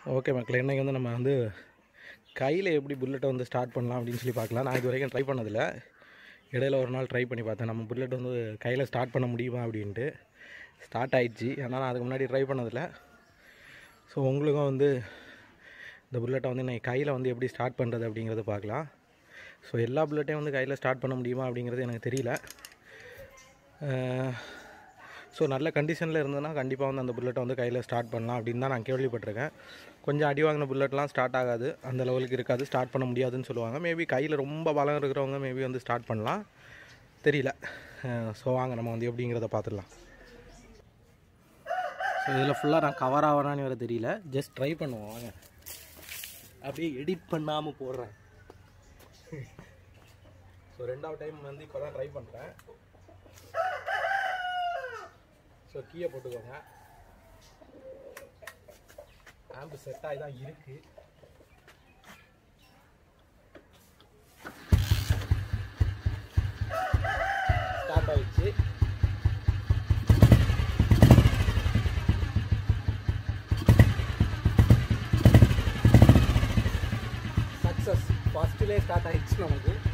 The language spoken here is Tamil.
ஓகே மக்களே இன்றைக்கி வந்து நம்ம வந்து கையில் எப்படி புல்லட்டை வந்து ஸ்டார்ட் பண்ணலாம் அப்படின்னு சொல்லி பார்க்கலாம் நான் இது வரைக்கும் ட்ரை பண்ணதில்லை இடையில ஒரு நாள் ட்ரை பண்ணி பார்த்தேன் நம்ம புல்லட் வந்து கையில் ஸ்டார்ட் பண்ண முடியுமா அப்படின்ட்டு ஸ்டார்ட் ஆயிடுச்சு ஆனால் நான் அதுக்கு முன்னாடி ட்ரை பண்ணதில்லை ஸோ உங்களுக்கும் வந்து இந்த புல்லட்டை வந்து நான் கையில் வந்து எப்படி ஸ்டார்ட் பண்ணுறது அப்படிங்கிறத பார்க்கலாம் ஸோ எல்லா புல்லட்டையும் வந்து கையில் ஸ்டார்ட் பண்ண முடியுமா அப்படிங்கிறது எனக்கு தெரியல ஸோ நல்ல கண்டிஷனில் இருந்ததுன்னா கண்டிப்பாக வந்து அந்த புல்லட்டை வந்து கையில் ஸ்டார்ட் பண்ணலாம் அப்படின்னு தான் நான் கேள்விப்பட்டிருக்கேன் கொஞ்சம் அடி வாங்கின புல்லட்லாம் ஸ்டார்ட் ஆகாது அந்த லெவலுக்கு இருக்காது ஸ்டார்ட் பண்ண முடியாதுன்னு சொல்லுவாங்க மேபி கையில் ரொம்ப பலம் இருக்கிறவங்க மேபி வந்து ஸ்டார்ட் பண்ணலாம் தெரியல ஸோ வாங்க நம்ம வந்து எப்படிங்கிறத பார்த்துடலாம் ஸோ இதில் ஃபுல்லாக நான் கவர் ஆகிறான்னு வேறு தெரியல ஜஸ்ட் ட்ரை பண்ணுவோம் வாங்க அப்படியே எடிட் பண்ணாமல் போடுறேன் ஸோ ரெண்டாவது டைம் வந்து இப்போ தான் ட்ரை பண்ணுறேன் ஸோ கீயை போட்டுக்கோங்க ஆம்பு செட் ஆகி தான் இருக்கு ஸ்டார்ட் ஆயிடுச்சு சக்ஸஸ் ஃபஸ்ட்டிலே ஸ்டார்ட் ஆயிடுச்சு நமக்கு